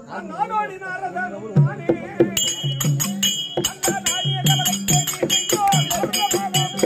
நாடோடி நாரதனும் நானே அந்த நாடிய கலவை தேடி ஐயோ,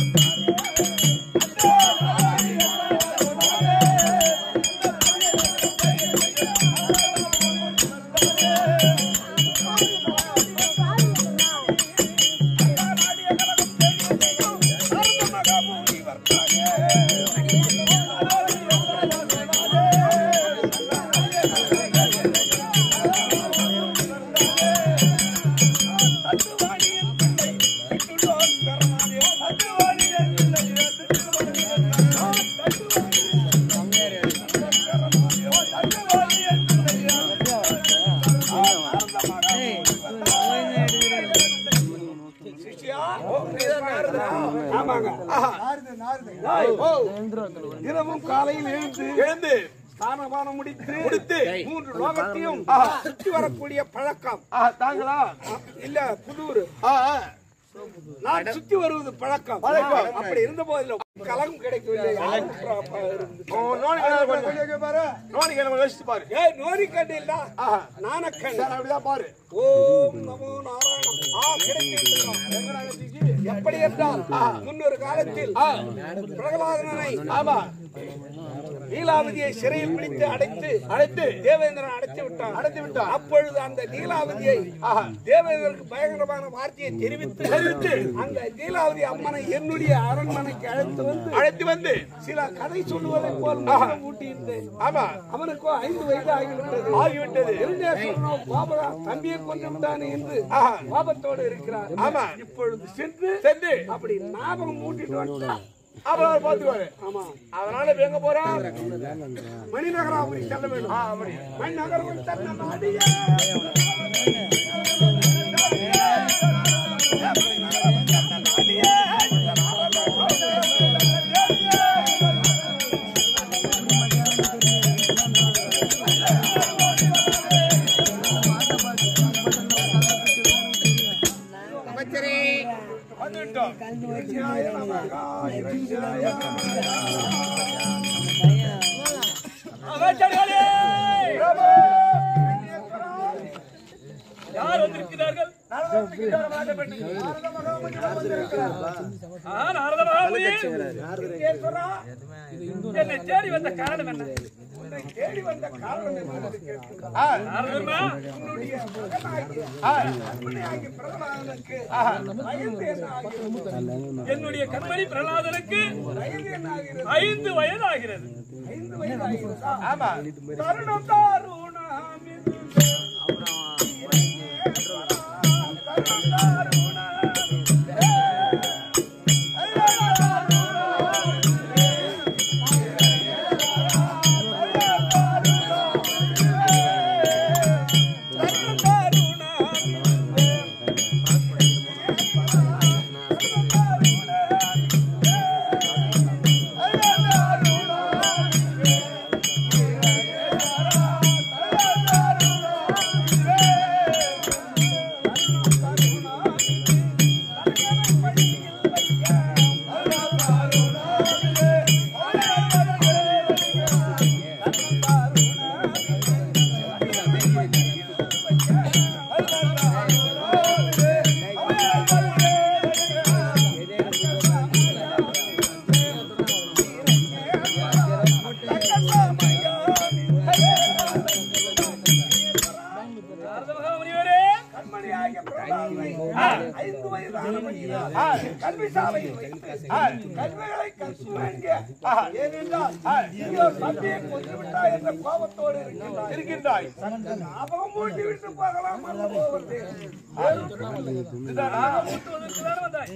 ஆமாங்க ஆஹா. ஓ. தினமும் காலையில் எழுந்து எழுந்து ஸ்நானபானம் முடித்து முடித்து மூன்று லோகத்தையும் சுற்றி வரக்கூடிய பழக்கம் தாங்களா இல்ல புதூர் நான் சுத்தி வருவது பழக்கம் அப்படி இருந்த போதிலும் கலகம் கிடைக்கவில்லை ஏய், நோரி கண்டு இல்ல நாணக்கண்டு அப்படிதான் பாரு ஓம் நமோ நாராயணம் ஆ கிடைக்கிறது எப்படி என்றால் முன்னொரு காலத்தில் பிரகலாதனை ஆமா நீலாவதியை சிறையில் பிடித்து அடைத்து அடைத்து தேவேந்திரன் அடைத்து விட்டான் அடைத்து விட்டான் அப்பொழுது அந்த நீலாவதியை தேவேந்திரனுக்கு பயங்கரமான வார்த்தையை தெரிவித்து தெரிவித்து அந்த நீலாவதி அம்மனை என்னுடைய அரண்மனைக்கு அழைத்து வந்து அழைத்து வந்து சில கதை சொல்லுவதை போல் முகம் ஊட்டியிருந்தேன் ஆமா அவனுக்கோ ஐந்து வயது ஆகிவிட்டது ஆகிவிட்டது இருந்தேஸ்வரனோ பாபரா தம்பியை கொண்டு விட்டானே என்று பாபத்தோடு இருக்கிறார் ஆமா இப்பொழுது சென்று சென்று அப்படி ஞாபகம் ஊட்டிட்டு வந்தான் அப்புறம் பாத்துக்குவாரு ஆமா அதனால இப்ப எங்க போறோம் மணிநகராபுரி செல்ல வேண்டும் மணிநகரம் செல்ல மாட்டியா வந்துட்டோம் இரண்யாய நமக, இரண்யாய நமக. அமைச்சர்களே பிரபு! யார் வந்திருக்கிறார்கள் நரதத்துக்கிட்டார் வாழப்பட்டு. நாரத மகாமுனிவர் வந்திருக்கிறார். ஆ, நாரத மகாமுனி ஈஸ்வரா, என்னை தேடி வந்த காரணம் என்ன உன்னை தேடி வந்த காரணம் என்னவென்று கேட்கிறேன். நாரதமா உன்னுடைய மகனாகிய அம்மனையாகிய பிரகலாதனுக்கு வயது என்ன ஆகிறது? என்னுடைய கண்மணி பிரகலாதனுக்கு வயது என்ன ஆகிறது? ஐந்து வயதாகிறது ஐந்து வயது ஆகிறதா? தருணம் தாருணாமில் நாரத மகாமுனிவரே கண்மணியாகிய பிரகலாதனை ஐந்து வயதானபடியினால் கல்வி சாலையில் வைத்து கல்விகளை கற்க வேண்டிய ஏனென்றால் ஐயோ தம்பியை கொன்று விட்டாய் என்ற கோபத்தோடு இருக்கின்றாய் இருக்கின்றாய் ஞாபகம் மூட்டி விட்டு போகலாம் அல்லவோ வந்தேன். ஞாபகம் ஊட்டுவதற்குதானே வந்தாய்?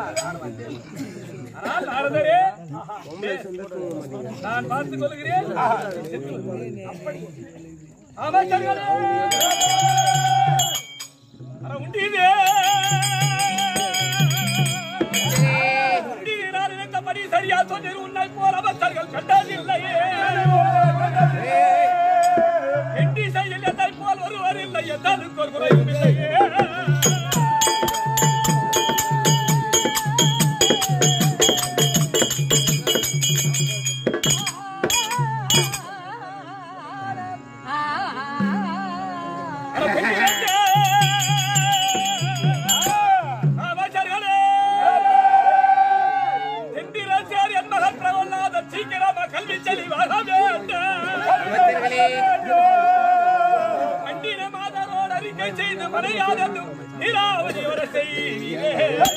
ஆனால் நாரதரே நான் பார்த்துக் கொள்கிறேன் அமைச்சர்களே அட உண்டீதே உண்டீனால் இணைந்தபடி சரியா சொன்னீர் உன்னை போல் அமைச்சர்கள் கண்டதில்லையே எண்டி செயல் என்னை போல் ஒருவர் இல்லை எதற்கு ஒரு குறையும் இல்லையே ஆ மங்கை செய்து மனையாததும் நீராவதி வர செய்வீரே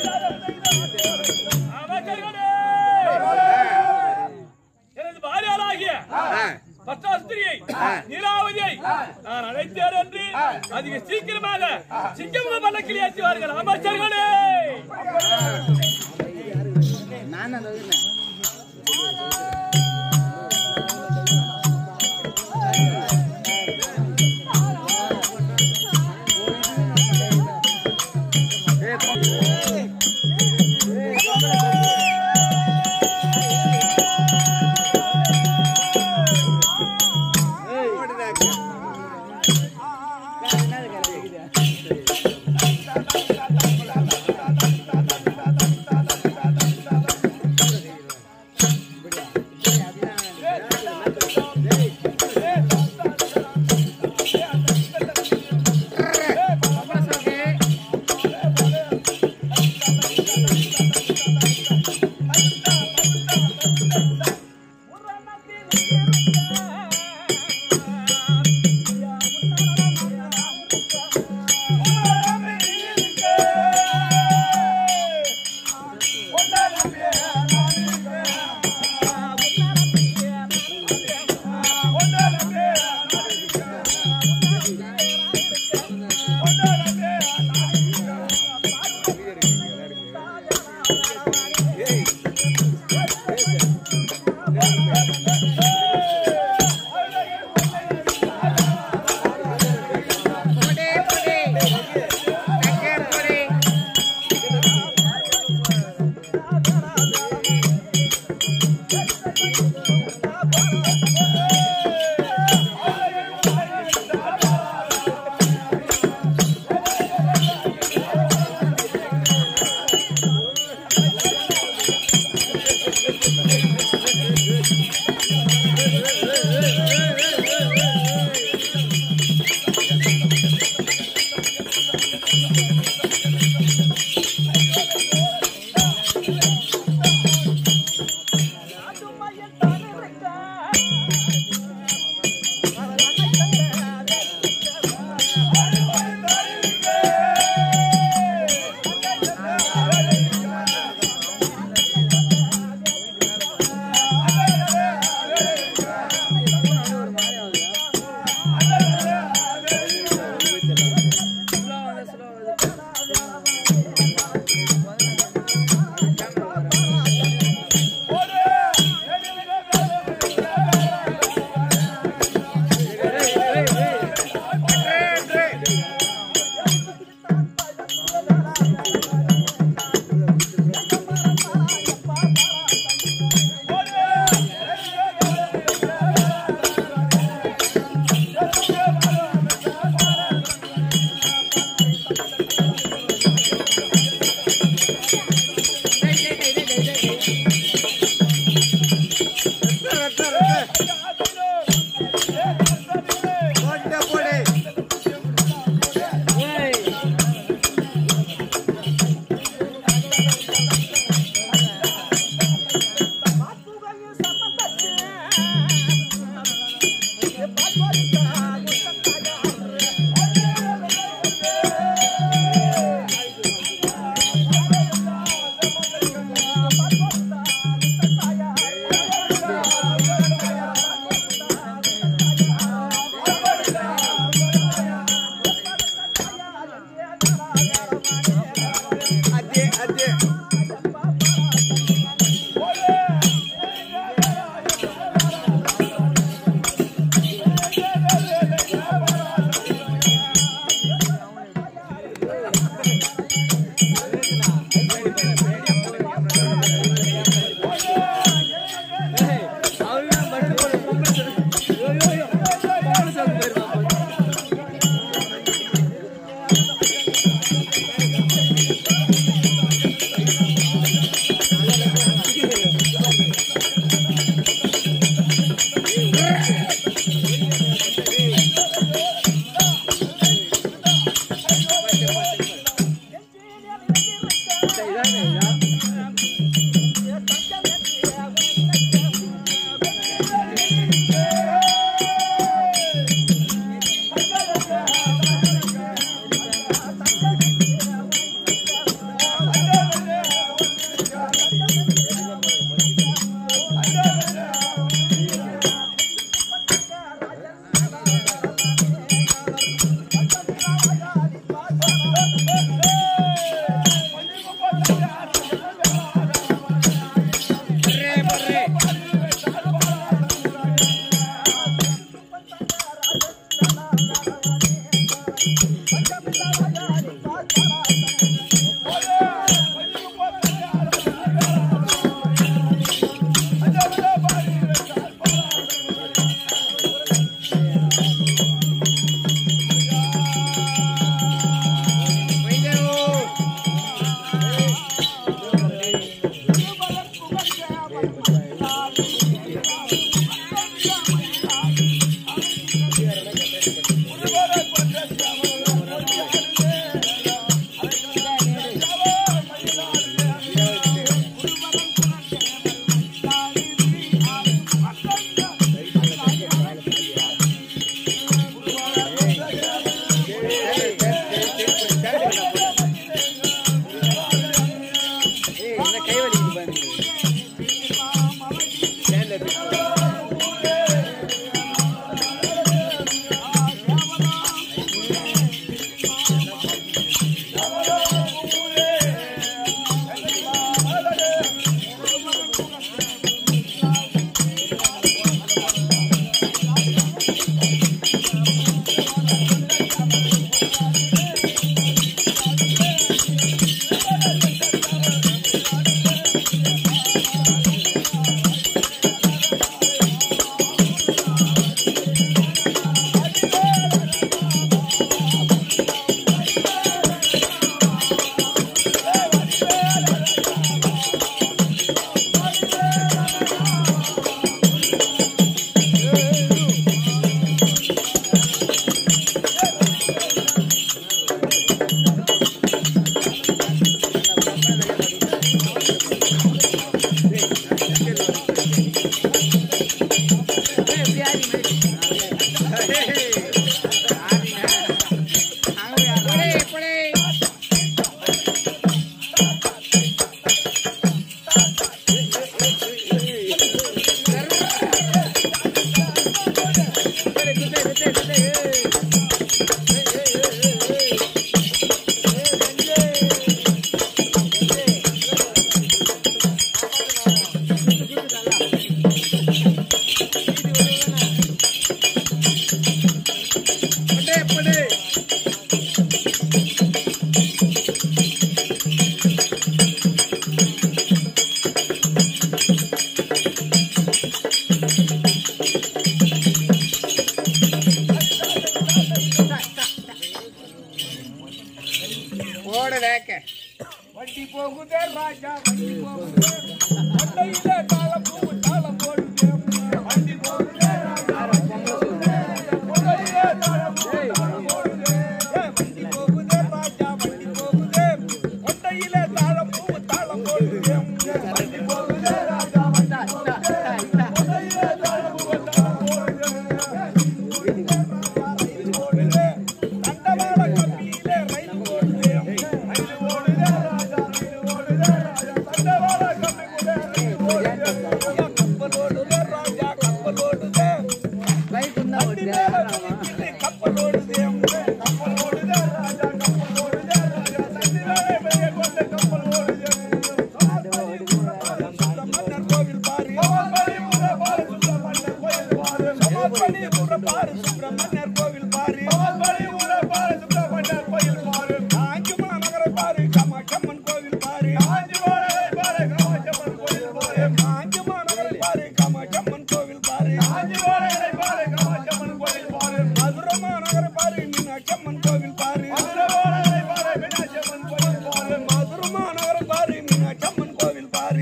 அமைச்சர்களே எனது பாரியாராகிய பத்தாஸ்திரியை நீலாவதியை நான் அழைத்தேன் என்று அதிக சீக்கிரமாக சிங்கமுக பல்லக்கில் ஏற்றுவார்கள் அமைச்சர்களே வண்டி போகுதே ராஜா வண்டி போகுதே அண்டையில தாளம் பூ தாளம் போடுதே வண்டி போகுதே ராஜா வண்டி போகுதே அண்டையில தாளம் பூ தாளம் போடுதே ஏ, வண்டி போகுதே ராஜா வண்டி போகுதே அண்டையில தாளம் பூ தாளம் போடுதே வண்டி போகுதே ராஜா வண்டி போகுதே அண்டையில தாளம் பூ தாளம் போடுதே ரயில் ஓடுதே தண்டவாள கம்பியிலே ரயில் ஓடுதே ரயில் ஓடுதே ராஜா ரயில் ஓடுதே ராஜா தண்டவாள கம்பியிலே ரயில் ஓடுதே ஐயா, கப்பல் ஓடுதே ராஜா கப்பல் ஓடுதே வண்டி மேல துணிக்கிட்டு கப்பல் ஓடுதே கப்பல் ஓடுதே ராஜா கப்பல் ஓடுதே ராஜா தண்ணி மேலே பெரிய கொண்ட கப்பல் ஓடுதே சுப்பிரமணியர் கோவில் பாரு சுப்பிரமணியர் கோவில் பாரு சுப்பிரமணியர் பாரு சுப்பிரமணியர் கோவில் பாரு பாரு சுப்பிரமணியர் கோவில் பாரு காஞ்சிமா நகர பாரு காமாட்சம்மன் கோவில் பாரு காஞ்சிமா நகர் பாரு காமாட்சம்மன் கோவில் பாரு காஞ்சிமா நகர் பாரு காமாட்சம்மன் கோவில் பாரு காஞ்சிமா நகர் பாரு காமாட்சம்மன் கோவில் பாரு மதுரமா நகர் பாரு மீனாட்சம்மன் கோவில் பாரு மதுரமா நகர் பாரு மீனாட்சம்மன் கோவில் பாரு மதுரமா நகர் பாரு மீனாட்சம்மன் கோவில் பாரு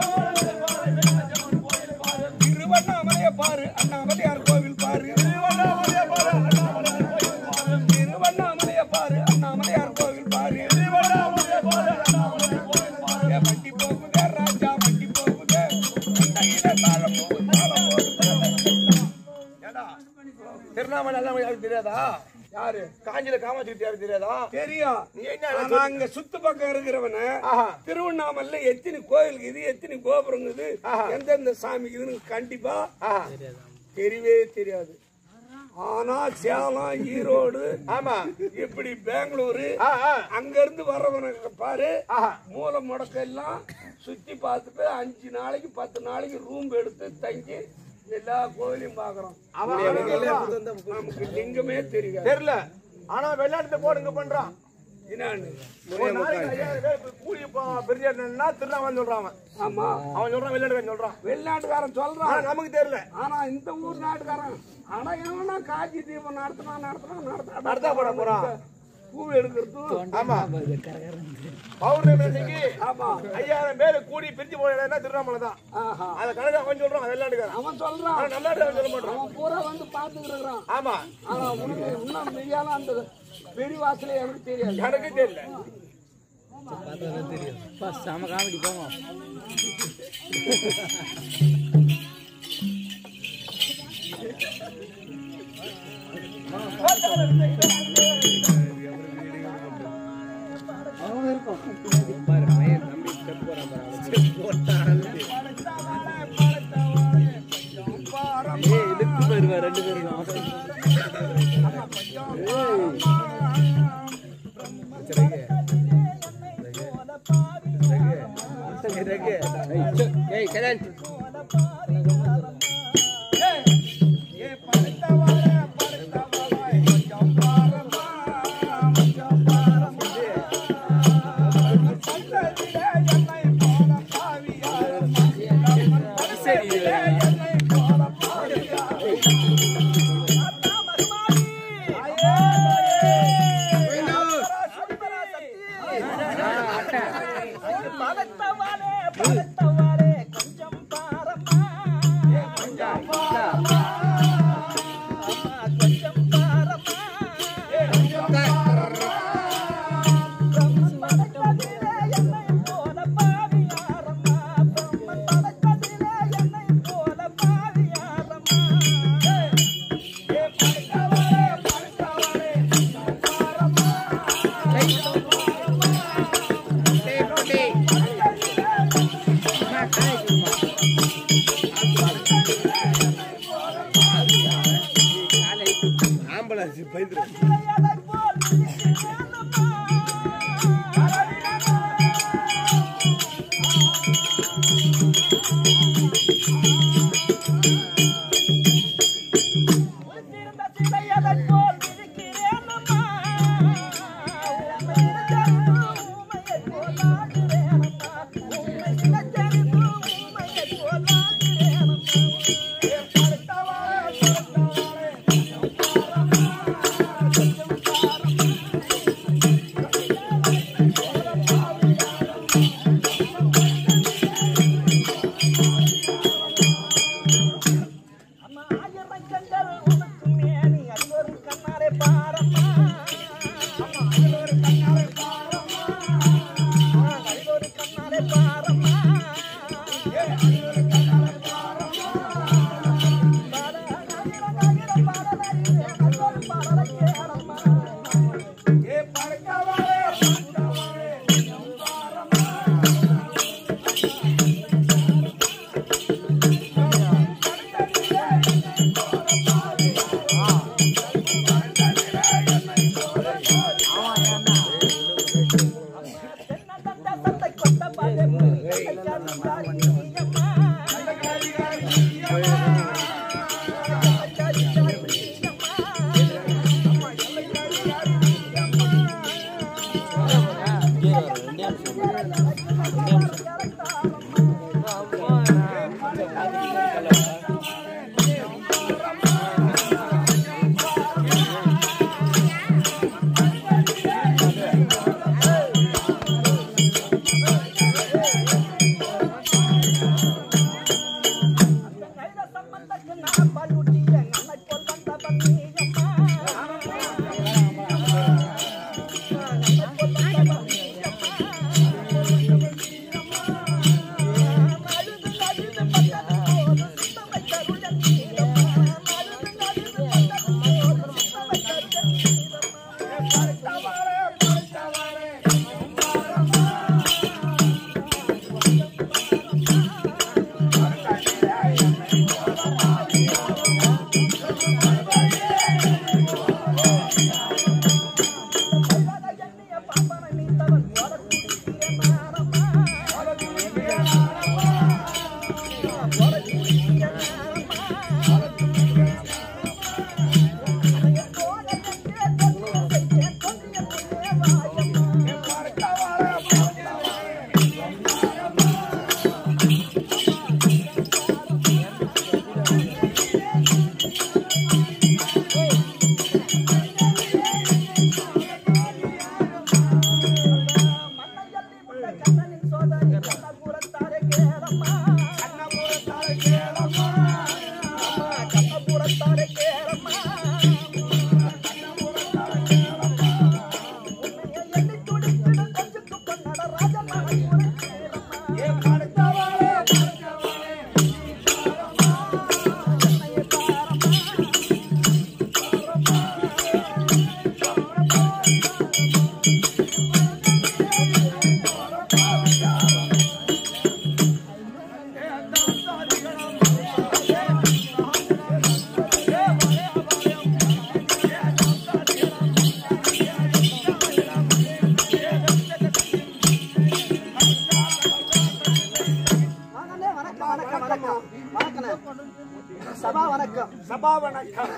திருவண்ணாமலைய பாரு அண்ணாமலையார் கோவில் பாரு திருவண்ணாமலைய பாரு அண்ணாமலையார் கோவில் பாரு திருவண்ணாமலைய பாரு அண்ணாமலையார் கோவில் பாரு திருவண்ணாமலைய பாரு அண்ணாமலையார் கோவில் பாரு ஏ, வண்டி போகுதே ராஜா வண்டி போகுதே கையில தாளம் போகுது, தாளம் போகுது. ஏடா, திருவண்ணாமலை எல்லாம் யாருக்கு தெரியாதா யாரு காஞ்சில காமாட்சி யாருக்கு தெரியாதா தெரியும் நீ என்ன ஆனா அங்க சுத்து பக்கம் இருக்கிறவன ஆஹா. திருவண்ணாமலை எத்தனை கோயிலுக்கு இது எத்தனை கோபுரம் இது ஆஹா. எந்தெந்த சாமிக்கு இதுன்னு கண்டிப்பா ஆஹா. தெரியவே தெரியாது ஆனா சேலம் ஈரோடு ஆமா இப்படி பெங்களூரு ஆ, ஆ. அங்க இருந்து வர்றவனுக்கு பாரு ஆஹா. மூல முடக்கம் எல்லாம் சுத்தி பார்த்துட்டு அஞ்சு நாளைக்கு பத்து நாளைக்கு ரூம் எடுத்து தங்கி எல்லா கோயிலையும் பாக்குறோம் அவன் நமக்கு லிங்கமே தெரியாது தெரியல ஆனா வெளிநாட்டுல போடுங்க பண்றான் என்னான்னு ஒரு நாளைக்கு ஐயாயிரம் பேர் இப்ப கூலி பிரியாணின்னா திருநாமலை சொல்றான் அவன் ஆமா அவன் சொல்றான் வெளிநாட்டுக்காரன் சொல்றான் வெளிநாட்டுக்காரன் ஆனா சொல்றான் நமக்கு தெரியல ஆனா இந்த ஊர் நாட்டுக்காரன் ஆனா எவனா காட்சி தீபம் நடத்தினா நடத்தினா நடத்தினா நடத்தா போட போறான். பூ எடுக்கிறதும் ஆமா பௌர்ணமி அன்னைக்கு ஆமா ஐயாயிரம் பேர் கூடி பிரிஞ்சு போன இடம்னா திருவண்ணாமலை தான் ஆஹா. அத கணக்கு அவன் சொல்றான் வெளிநாட்டுக்காரன் அவன் சொல்றான் ஆனா நல்லா அவன் சொல்ல மாட்டான் அவன் பூரா வந்து பாத்துக்கிட்டு இருக்கிறான் ஆமா ஆனா உனக்கு இன்னும் மெய்யால அந்த பெரிய வாசலே எனக்கு தெரியாது எனக்கு தெரியல ஏ படுத்தவாளே படுத்தவாளே கொஞ்சம் பாரமா கொஞ்சம் பாரமா பந்ததிலே என்னை போல பாவியார் பந்ததிலே என்னை போல பாவியார் பலத்தவாளே பலத்தவாளே கொஞ்சம் பாரம்மா ஆம்புலன்ஸ் பயந்துரு வாங்கண்ணே, வணக்கம் வணக்கம் வணக்கம் வணக்கண்ணே. சபா வணக்கம் சபா வணக்கம்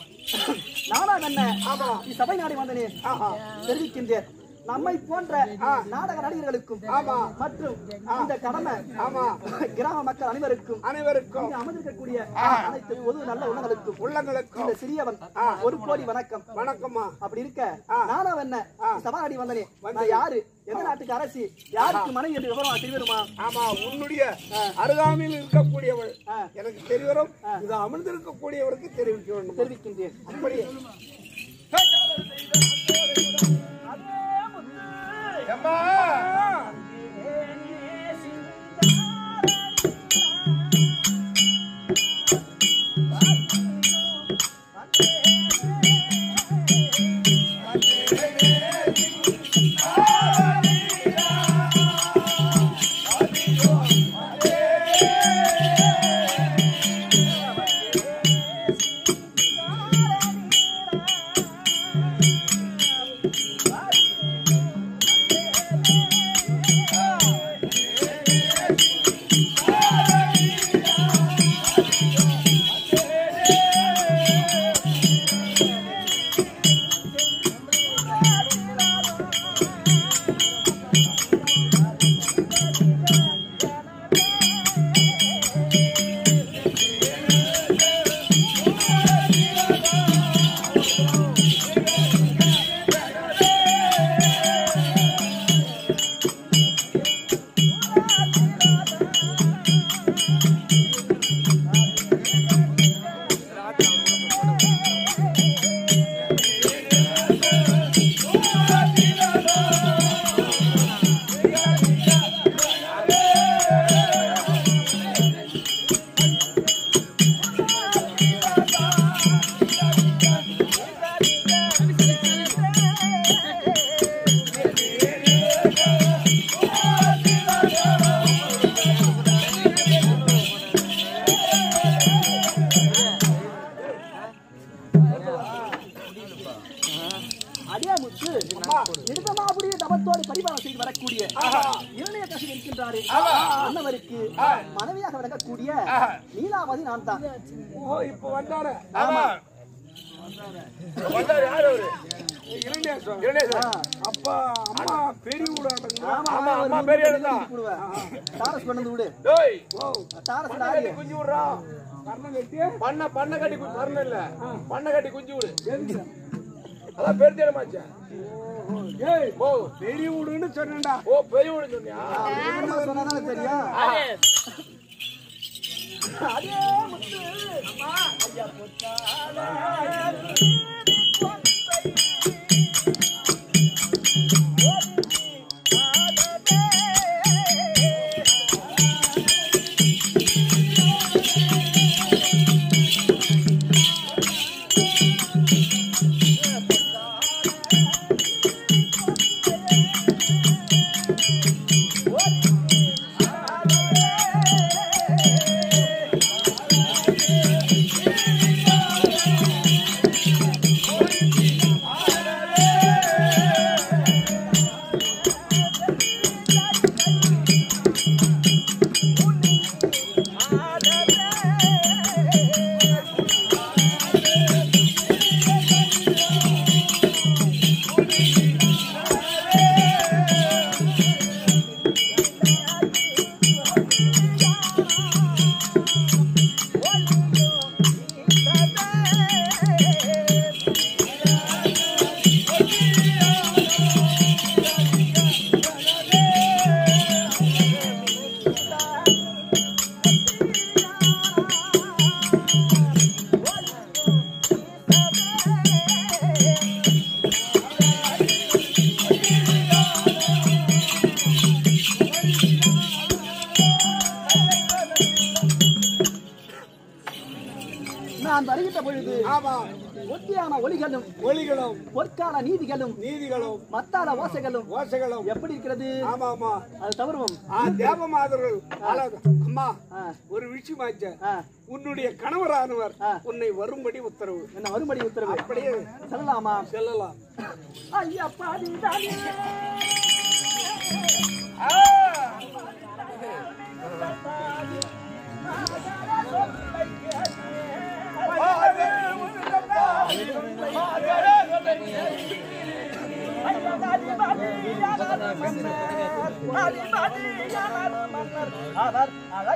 நானா என்ன ஆமா. சபை நாடி வந்தனே ஆஹா. தெரிவிக்கின்றேன் நம்மை போன்ற நாடக நடிகர்களுக்கும் ஆமா. மற்றும் இந்த கடமை ஆமா கிராம மக்கள் அனைவருக்கும் அனைவருக்கும் இங்கு அமர்ந்திருக்கக்கூடிய அனைத்து பொது நல்ல உள்ளங்களுக்கும் உள்ளங்களுக்கும் இந்த சிறியவன் ஒரு கோடி வணக்கம் வணக்கம்மா அப்படி இருக்க நானா என்ன சபா நாடி வந்தனே நான் யாரு எந்த நாட்டுக்கு அரசி யாருக்கு மனைவி என்று விவரம் தெரிவிடுமா ஆமா உன்னுடைய அருகாமையில் இருக்கக்கூடியவள் எனக்கு தெரிவரும் இது அமர்ந்திருக்கக்கூடியவருக்கு தெரிவிக்க வேண்டும் தெரிவிக்கின்றேன் அப்படியே ஏம்மா ஆ நிமித்தமாபுரிய தபத்தோடு பரிபாலம் செய்து வரக்கூடிய இரணைய கசி இருக்கின்றாரே அன்னவருக்கு மனைவியாக விளக்கக்கூடிய நீலாவதி நான் தான் ஓ இப்ப வந்தாரு ஆமா வந்தாரு யாரு அவரு இரண்டேஸ்வரன் கணேசன். அப்பா அம்மா பெரிய ஊடாட்டங்க ஆமா ஆமா, ஒரு அம்மா வீட்டுக்கு பெரிய வெளியே இடம்தான். கூப்பிடுவேன். டாரஸ் கொண்டு வந்து விடு டேய் டாரஸ் பண்ண ஆடி கட்டி குஞ்சு விடுறான் கர்ணம் கட்டி பண்ண பண்ண கட்டி கு- பண்ண இல்ல பண்ண கட்டி குஞ்சு விடு அதான் பேர் தெரியுமாச்சா ஏய் ஓ பெரிய வீடுன்னு சொன்னேன்டா ஓ பெரிய விடு சொன்னியா விவரமா சொன்னாதானே தெரியும் நான் வருகின்ற பொழுது ஆமா ஒத்தியான ஒளிகளும் ஒளிகளும் பொற்கால நீதிகளும் நீதிகளும் மத்தால ஓசைகளும் ஓசைகளும் எப்படி இருக்கிறது ஆமா ஆமா அது தவறுவோம் ஆ தேவமாதர்கள் அழகு. அம்மா ஆ, ஒரு விஷயமாச்ச ஆ, உன்னுடைய கணவரானவர் ஆ. உன்னை வரும்படி உத்தரவு என்ன மறுபடி உத்தரவு அப்படியே சொல்லலாமா செல்லலாம் ஐயா பாடிதானே அவர்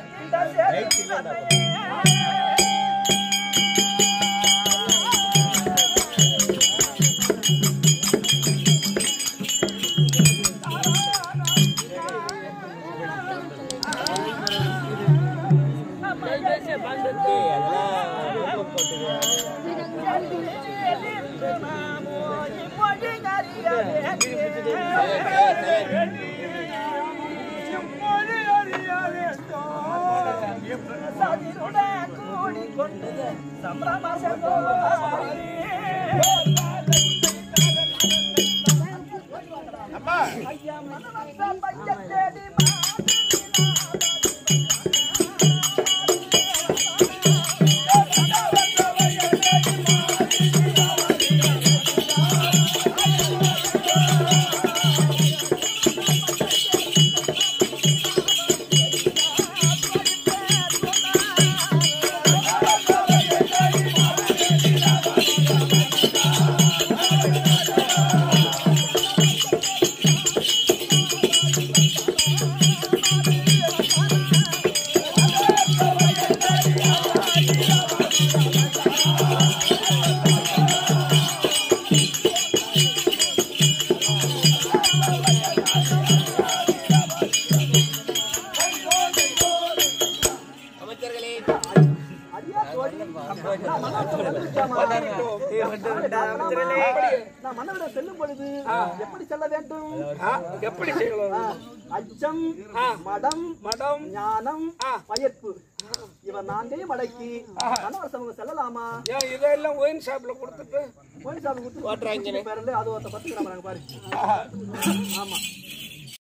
ஐயா தோழி நான் மன்னவரிடம் வந்திருக்கேம்மா. நான் மன்னவரிடம் செல்லும் பொழுது எப்படி செல்ல வேண்டும் ஆ, எப்படி செய்யலாம் ஆ, அச்சம் மடம் மடம் ஞானம் பயப்பு இவர் நான்கே மடக்கி மன்னவர் சமூகம் செல்லலாமா ஏன் இதெல்லாம் ஒயின் ஷாப்ல கொடுத்துட்டு போலீஸ் ஆஃபீஸ் கொடுத்து பேரல அது ஒருத்த பத்து கிராம் பாரு ஆமா